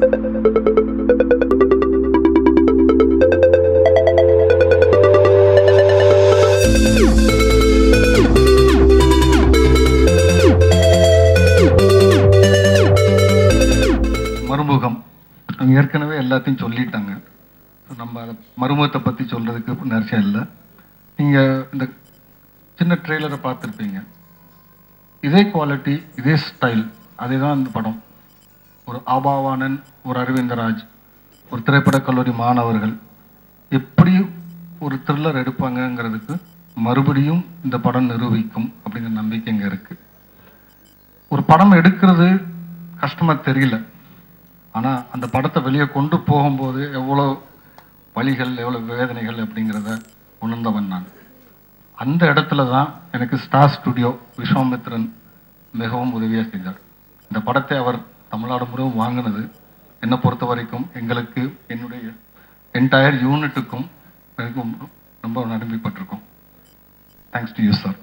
மறுமுகம் அவங்க ஏற்கனவே எல்லாத்தையும் சொல்லிட்டாங்க நம்ம அதை மறுமுகத்தை பற்றி சொல்கிறதுக்கு நிறைய இல்லை நீங்கள் இந்த சின்ன ட்ரெய்லரை பார்த்துருப்பீங்க இதே குவாலிட்டி இதே ஸ்டைல் அதே தான் இந்த படம் ஒரு ஆபாவானன் ஒரு அரவிந்தராஜ் ஒரு திரைப்படக் கல்லூரி மாணவர்கள் எப்படி ஒரு த்ரில்லர் எடுப்பாங்கங்கிறதுக்கு மறுபடியும் இந்த படம் நிரூபிக்கும் அப்படிங்கிற நம்பிக்கை இங்கே இருக்குது ஒரு படம் எடுக்கிறது கஷ்டமா தெரியல ஆனால் அந்த படத்தை வெளியே கொண்டு போகும்போது எவ்வளோ வழிகள் எவ்வளோ வேதனைகள் அப்படிங்கிறத உணர்ந்தவன் நான் அந்த இடத்துல தான் எனக்கு ஸ்டார் ஸ்டுடியோ விஸ்வாமித்ரன் மிகவும் உதவியாக செய்தார் இந்த படத்தை அவர் தமிழ்நாடு முழுவதும் வாங்கினது என்னை பொறுத்த வரைக்கும் எங்களுக்கு என்னுடைய என்டையர் யூனிட்டுக்கும் எனக்கும் ரொம்ப நடுமைப்பட்டிருக்கோம் தேங்க்ஸ் டு யூ சார்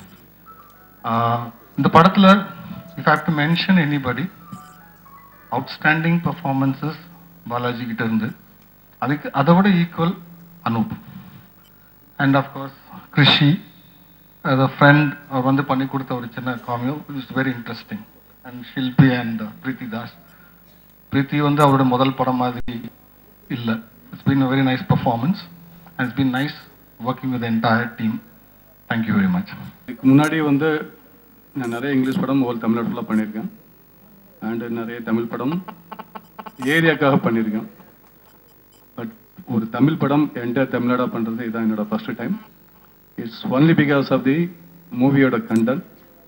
இந்த படத்தில் if have to mention anybody outstanding performances Balaji கிட்ட இருந்து அதுக்கு அதை விட equal Anoop and of course Krishi as a friend அவர் வந்து பண்ணி கொடுத்த ஒரு சின்ன cameo it's very interesting and Shilpi and Preethi Das Preethi வந்து அவரோட முதல் படம் மாதிரி இல்லை it's been a very nice performance and it's been nice working with entire team thank you very much இதுக்கு முன்னாடி வந்து நான் நிறைய இங்கிலீஷ் படம் ஹோல் தமிழ்நாடு ஃபுல்லாக பண்ணியிருக்கேன் அண்டு நிறைய தமிழ் படம் ஏரியாக்காக பண்ணியிருக்கேன் பட் ஒரு தமிழ் படம் என்டையர் தமிழ்நாடாக பண்ணுறது இதுதான் என்னோட first time it's only because of the மூவியோட கண்டென்ட்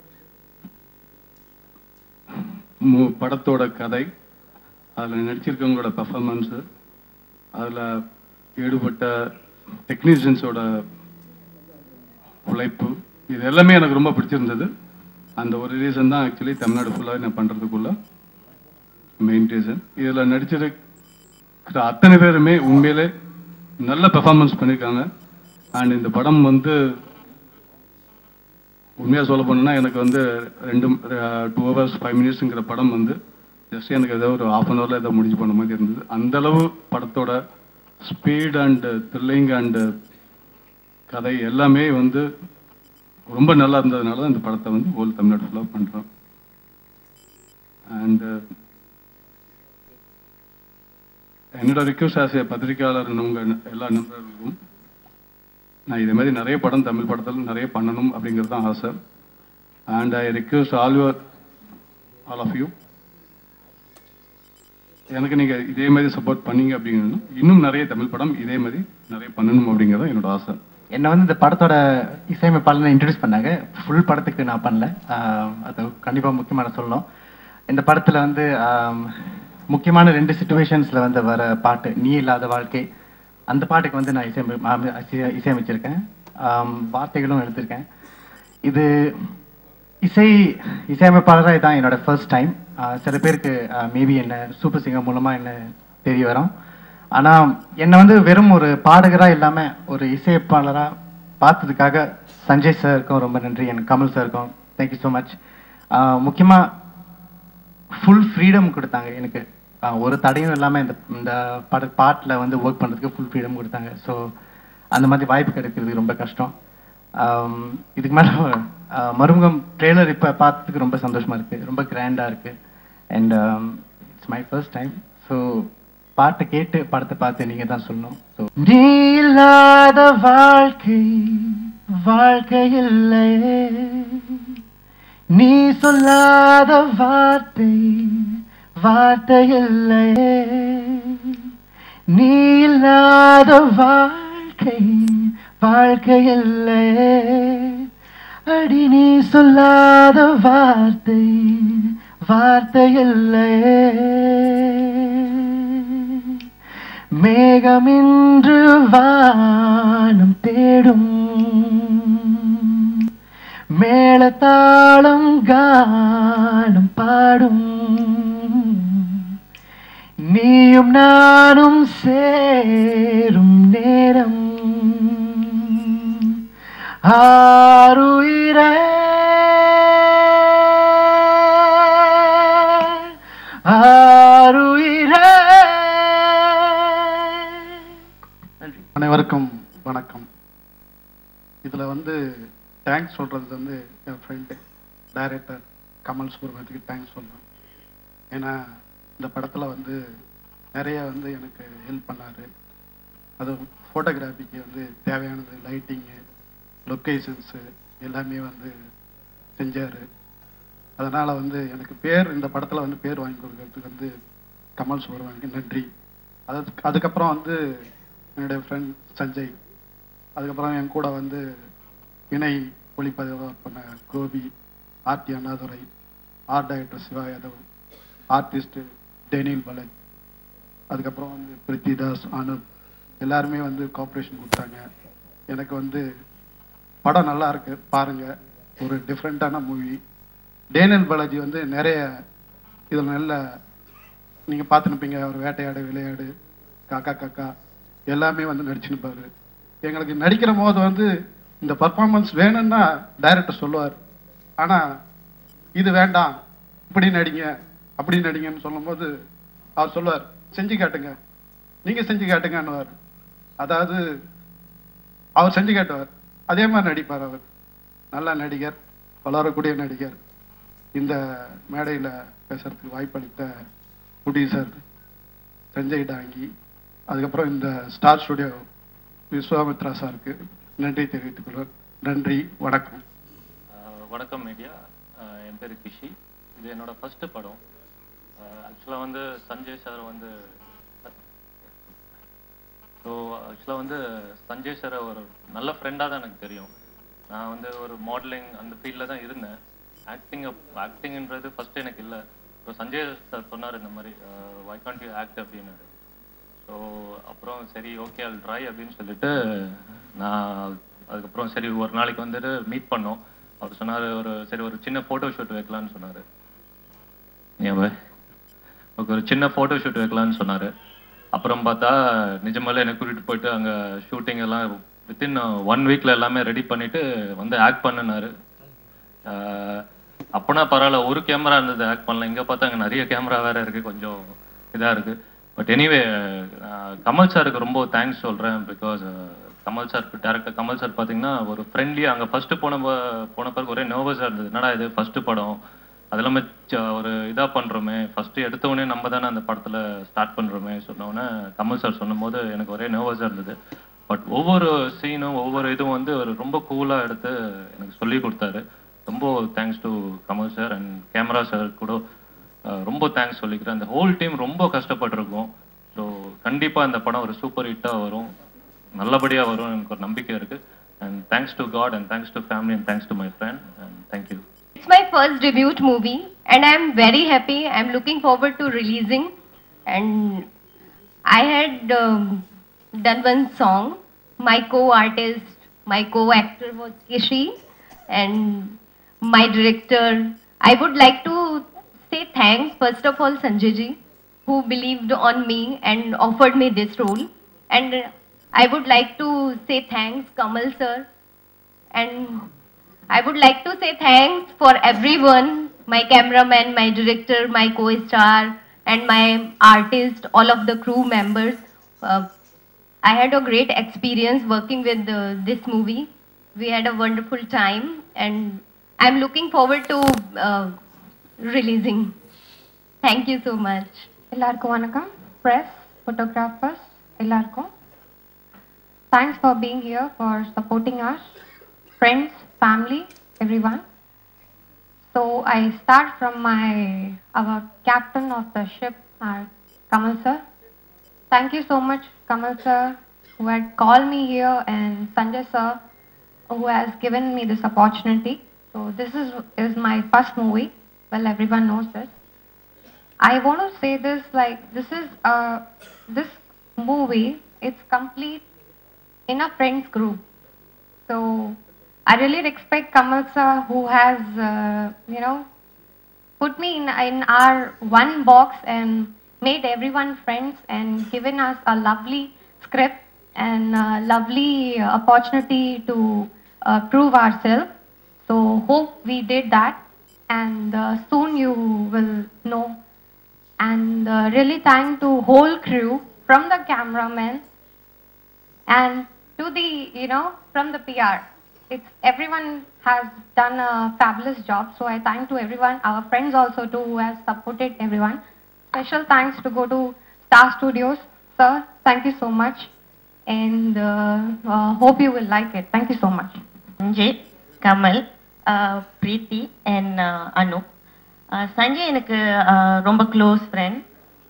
மூ படத்தோட கதை அதில் நடிச்சிருக்கவங்களோட பர்ஃபார்மன்ஸு அதில் ஈடுபட்ட டெக்னீஷியன்ஸோட உழைப்பு இது எல்லாமே எனக்கு ரொம்ப பிடிச்சிருந்தது அந்த ஒரு ரீசன் தான் ஆக்சுவலி தமிழ்நாடு ஃபுல்லாக நான் பண்ணுறதுக்குள்ள மெயின் ரீசன் இதில் நடிச்சிருக்கிற அத்தனை பேருமே உண்மையிலே நல்ல பெர்ஃபார்மன்ஸ் பண்ணியிருக்காங்க அண்ட் இந்த படம் வந்து உண்மையாக சொல்ல போனோம்னா எனக்கு வந்து ரெண்டு டூ ஹவர்ஸ் ஃபைவ் மினிட்ஸுங்கிற படம் வந்து ஜஸ்ட் எனக்கு ஏதோ ஒரு ஹாஃப் அன் ஹவரில் ஏதோ முடிஞ்சு போன மாதிரி இருந்தது அந்த அளவு படத்தோட ஸ்பீட் அண்டு த்ரில்லிங் அண்டு கதை எல்லாமே வந்து ரொம்ப நல்லா இருந்ததுனால தான் இந்த படத்தை வந்து ஹோல் தமிழ்நாடு ஃபுல்லாக பண்ணுறோம் அண்டு என்னோட ரிக்வஸ்ட் ஆசை பத்திரிகையாளர் உங்கள் எல்லா நண்பர்களுக்கும் நான் இதே மாதிரி நிறைய படம் தமிழ் படத்தில் நிறைய பண்ணணும் அப்படிங்கிறது தான் ஆசை and I request all your all of you எனக்கு நீங்கள் இதே மாதிரி சப்போர்ட் பண்ணீங்க அப்படிங்கன்னா இன்னும் நிறைய தமிழ் படம் இதே மாதிரி நிறைய பண்ணணும் அப்படிங்கிறது என்னோட ஆசை என்னை வந்து இந்த படத்தோட இசையமைப்பாளர் இன்ட்ரடியூஸ் பண்ணாங்க ஃபுல் படத்துக்கு நான் பண்ணல ஆஹ் அது கண்டிப்பாக முக்கியமான சொல்லணும் இந்த படத்தில் வந்து ஆம், முக்கியமான ரெண்டு சுச்சுவேஷன்ஸில் வந்து வர பாட்டு நீ இல்லாத வாழ்க்கை அந்த பாட்டுக்கு வந்து நான் இசையமை ஆம், இசை- இசையமைச்சிருக்கேன் ஆம், வார்த்தைகளும் எழுதியிருக்கேன் இது இசை இசையமைப்பாளராக இதான் என்னோட ஃபர்ஸ்ட் டைம் சில பேருக்கு மேபி என்ன சூப்பர் சிங்கர் மூலமாக என்ன தெரிய வரும் ஆனால் என்னை வந்து வெறும் ஒரு பாடகராக இல்லாமல் ஒரு இசையமைப்பாளராக பார்த்ததுக்காக சஞ்சய் சாருக்கும் ரொம்ப நன்றி எனக்கு கமல் சாருக்கும் தேங்க்யூ ஸோ மச் முக்கியமாக ஃபுல் ஃப்ரீடம் கொடுத்தாங்க எனக்கு ஆஹ் ஒரு தடையும் இல்லாமல் இந்த இந்த பட பாட்டில் வந்து ஒர்க் பண்ணுறதுக்கு ஃபுல் ஃப்ரீடம் கொடுத்தாங்க ஸோ அந்த மாதிரி வாய்ப்பு கிடைக்கிறது ரொம்ப கஷ்டம் ஆம், இதுக்கு மேலே மறுமுகம் ட்ரெய்லர் இப்போ பார்த்ததுக்கு ரொம்ப சந்தோஷமா இருக்கு ரொம்ப கிராண்டாக இருக்கு and it's my first time so பாட்டை கேட்டு படத்தை பார்த்து நீங்கள் தான் சொல்லணும் ஸோ நீ இல்லாத வாழ்க்கை வாழ்க்கை இல்லையே நீ சொல்லாத வார்த்தை வார்த்தை இல்லையே நீ இல்லாத வாழ்க்கை வாழ்க்கை இல்லையே அடி நீ சொல்லாத வார்த்தை வார்த்தை இல்லையே மேகமின்று வானம் தேடும் மேளதாளம் கானம் பாடும் நீயும் நானும் சேரும் நேரம் ஆருயிரே ஆருயிரே எல்லாருக்கும் வணக்கம் இதில் வந்து தேங்க்ஸ் சொல்கிறது வந்து என் ஃப்ரெண்டு டைரக்டர் கமல் சுப்ரமணியத்துக்கு தேங்க்ஸ் சொல்கிறேன் ஏன்னா இந்த படத்தில் வந்து நிறைய வந்து எனக்கு ஹெல்ப் பண்ணார் அது ஃபோட்டோகிராஃபிக்கு வந்து தேவையானது லைட்டிங்கு லொக்கேஷன்ஸு எல்லாமே வந்து செஞ்சார் அதனால் வந்து எனக்கு பேர் இந்த படத்தில் வந்து பேர் வாங்கி கொடுக்கறதுக்கு வந்து கமல் சுப்ரமணியனுக்கு நன்றி அதுக்கு அதுக்கப்புறம் வந்து என்னுடைய ஃப்ரெண்ட் சஞ்சய் அதுக்கப்புறம் என் கூட வந்து இணை ஒளிப்பதிவாக பண்ண Gopi RD Annadurai art director Siva Yadav artist Daniel பலன் அதுக்கப்புறம் வந்து பிரித்திதாஸ் அனுப் எல்லாருமே வந்து கோஆப்ரேஷன் கொடுத்தாங்க எனக்கு வந்து படம் நல்லா இருக்கு பாருங்க ஒரு டிஃப்ரெண்ட்டான மூவி டேனியல் பாலாஜி வந்து நிறைய இதில் நல்ல நீங்கள் பார்த்துனுப்பீங்க அவர் வேட்டையாடு விளையாடு காக்கா காக்கா எல்லாமே வந்து நடிச்சுனுப்பாரு எங்களுக்கு நடிக்கிற போது வந்து இந்த பர்ஃபார்மன்ஸ் வேணும்னா டைரக்டர் சொல்லுவார் ஆனால் இது வேண்டாம் இப்படி நடிங்க அப்படி நடிங்கன்னு சொல்லும்போது அவர் சொல்லுவார் செஞ்சு காட்டுங்க நீங்கள் செஞ்சு காட்டுங்கன்னுவார் அதாவது அவர் செஞ்சு காட்டுவார் அதே மாதிரி நடிப்பார் அவர் நல்ல நடிகர் வளரக்கூடிய நடிகர் இந்த மேடையில் பேசுறதுக்கு வாய்ப்பளித்த ப்ரொடியூசர் சஞ்சய் டாங்கி அதுக்கப்புறம் இந்த ஸ்டார் ஸ்டுடியோ விஸ்வாமித்ரா சாருக்கு நன்றி தெரிவித்துக் கொள்வேன் நன்றி வணக்கம் ஆஹ் வணக்கம் மீடியா என் பேர் கிஷி இது என்னோட ஃபர்ஸ்ட் படம் ஆக்சுவலாக வந்து சஞ்சய் சார் வந்து ஸோ ஆக்சுவலாக வந்து சஞ்சய் சார் ஒரு நல்ல ஃப்ரெண்டாக தான் எனக்கு தெரியும் நான் வந்து ஒரு மாடலிங் அந்த ஃபீல்டில் தான் இருந்தேன் ஆக்டிங் ஆக்டிங்ன்றது ஃபர்ஸ்ட் எனக்கு இல்லை ஸோ சஞ்சய் சார் சொன்னார் இந்த மாதிரி வை கான்ட் யூ ஆக்ட் அப்படின்னாரு ஸோ அப்புறம் சரி ஓகே அல் ட்ரை அப்படின்னு சொல்லிட்டு நான் அதுக்கப்புறம் சரி ஒரு நாளைக்கு வந்துட்டு மீட் பண்ணோம் அவர் சொன்னார் ஒரு சரி ஒரு சின்ன ஃபோட்டோ ஷூட் வைக்கலான்னு சொன்னார் ஏன் பாய் ஓகே ஒரு சின்ன ஃபோட்டோ ஷூட் வைக்கலான்னு சொன்னார் அப்புறம் பார்த்தா நிஜமாலே என்னை கூட்டிகிட்டு போயிட்டு அங்கே ஷூட்டிங் எல்லாம் வித்தின் ஒன் வீக்கில் எல்லாமே ரெடி பண்ணிட்டு வந்து ஆக்ட் பண்ணினாரு அப்போனா பரவாயில்ல ஒரு கேமரா இருந்தது ஆக்ட் பண்ணலாம் இங்கே பார்த்தா அங்கே நிறைய கேமரா வேற இருக்கு கொஞ்சம் இதாக இருக்கு பட் எனிவே கமல் சாருக்கு ரொம்ப தேங்க்ஸ் சொல்கிறேன் because Kamal sir director Kamal sir பார்த்தீங்கன்னா ஒரு ஃப்ரெண்ட்லி அங்கே ஃபர்ஸ்ட் போன ப- போன பிறகு ஒரே நர்வஸாக இருந்தது என்னடா இது ஃபர்ஸ்ட் படம் அது இல்லாமல் ஒரு இதாக பண்ணுறோமே ஃபர்ஸ்ட் எடுத்த உடனே நம்ம தானே அந்த படத்தில் ஸ்டார்ட் பண்ணுறோமே சொன்னோன்னே கமல் சார் சொன்னும்போது எனக்கு ஒரே நர்வஸாக இருந்தது பட் ஒவ்வொரு சீனும் ஒவ்வொரு இதுவும் வந்து ஒரு ரொம்ப கூலாக எடுத்து எனக்கு சொல்லி கொடுத்தாரு ரொம்ப thanks to Kamal sir and camera sir கூட அஹ், ரொம்ப தேங்க்ஸ் சொல்லிக்கிறேன் அந்த ஹோல் டீம் ரொம்ப கஷ்டப்பட்டிருக்கோம் ஸோ கண்டிப்பாக இந்த படம் ஒரு சூப்பர் ஹிட்டாக வரும் நல்லபடியாக வரும் எனக்கு ஒரு நம்பிக்கை இருக்குது and thanks to God and thanks to family and thanks to my friend and thank you It's my first debut movie, and I'm very happy. I'm looking forward to releasing. And I had um, done one song. My co-artist, my co-actor was Kishi, and my director. I would like to say thanks first of all Sanjay ji, who believed on me and offered me this role. And I would like to say thanks Kamal sir and I would like to say thanks for everyone, my cameraman, my director, my co-star, and my artist, all of the crew members. Uh, I had a great experience working with uh, this movie. We had a wonderful time, and I'm looking forward to uh, releasing. Thank you so much. எல்லாருக்கும் வணக்கம் press photographers எல்லாருக்கும் thanks for being here for supporting us friends family everyone so I start from my our captain of the ship Kamal sir Thank you so much, Kamal sir, who had called me here, and Sanjay sir, who has given me this opportunity. So this is is my first movie. Well, everyone knows this. I want to say this like this is uh this movie. It's complete in a friends group. So I really respect Kamal sir, who has uh, you know put me in, in our one box and made everyone friends and given us a lovely script and a lovely opportunity to uh, prove ourselves. So hope we did that and uh, soon you will know. And uh, really thank to whole crew from the cameraman and to the, you know, from the PR. It's everyone has done a fabulous job. So I thank to everyone, our friends also too, who has supported everyone. Special thanks to go to Star Studios. Sir, thank you so much. And uh, uh, hope you will like it. Thank you so much. Sanjay Kamal ஆஹ் Preethi and Anu ஆஹ் சஞ்சய் எனக்கு ஆஹ் ரொம்ப close friend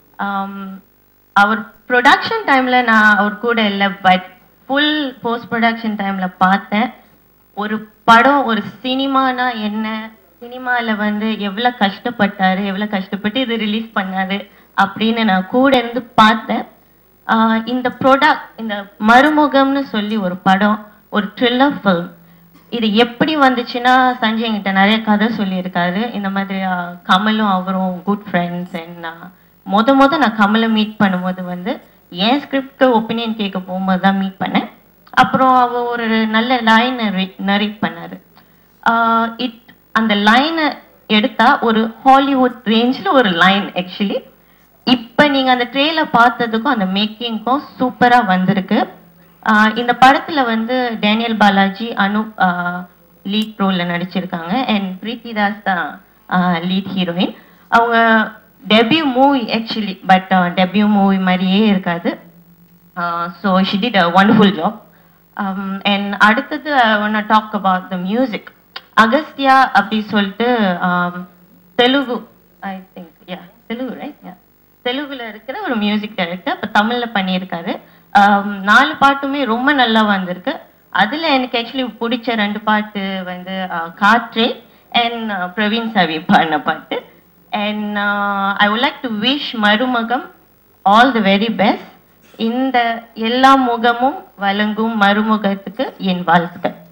அவர் production டைமில் நான் அவர் கூட இல்லை but full post production டைமில் பார்த்தேன் ஒரு படம் ஒரு சினிமானா என்ன சினிமாவில் வந்து எவ்வளோ கஷ்டப்பட்டாரு எவ்வளோ கஷ்டப்பட்டு இது ரிலீஸ் பண்ணாரு அப்படின்னு நான் கூட இருந்து பார்த்தேன் ஆஹ் இந்த ப்ரொடக்ட் இந்த மறுமுகம்னு சொல்லி ஒரு படம் ஒரு த்ரில்லர் ஃபில்ம் இது எப்படி வந்துச்சுன்னா சஞ்சய் என்கிட்ட நிறைய கதை சொல்லியிருக்காரு இந்த மாதிரி ஆஹ், கமலும் அவரும் குட் ஃப்ரெண்ட்ஸ் அண்ட் மொத மொத நான் கமலை மீட் பண்ணும்போது வந்து என் ஸ்கிரிப்ட் ஒப்பீனியன் கேட்க போகும்போது தான் மீட் பண்ணேன் அப்புறம் அவ ஒரு நல்ல லைன் நரேட் பண்ணாரு இட் அந்த லைனை எடுத்தா ஒரு ஹாலிவுட் ரேஞ்சில் ஒரு லைன் ஆக்சுவலி இப்போ நீங்கள் அந்த ட்ரெயிலர் பார்த்ததுக்கும் அந்த மேக்கிங்க்கும் சூப்பராக வந்திருக்கு ஆஹ் இந்த படத்தில் வந்து டேனியல் பாலாஜி அனு லீட் ரோலில் நடிச்சிருக்காங்க அண்ட் பிரீத்தி தாஸ் தான் லீட் ஹீரோயின் அவங்க debut movie actually but debut movie மாதிரியே இருக்காது so she did a wonderful job and அடுத்தது ஒன்று talk about the music Agastya அப்படி சொல்லிட்டு um, Telugu I think yeah Telugu right yeah தெலுங்குல இருக்கிற ஒரு மியூசிக் டைரக்டர் இப்போ தமிழில் பண்ணியிருக்காரு Um, நாலு பாட்டுமே ரொம்ப நல்லா வந்திருக்கு அதில் எனக்கு ஆக்சுவலி பிடிச்ச ரெண்டு பாட்டு வந்து uh, காற்றே அண்ட் பிரவீன் சாவி பாடின பாட்டு and I would like to wish மருமகம் ஆல் தி வெரி பெஸ்ட் இந்த எல்லா முகமும் வழங்கும் மறுமுகத்துக்கு என் வாழ்த்துக்கள்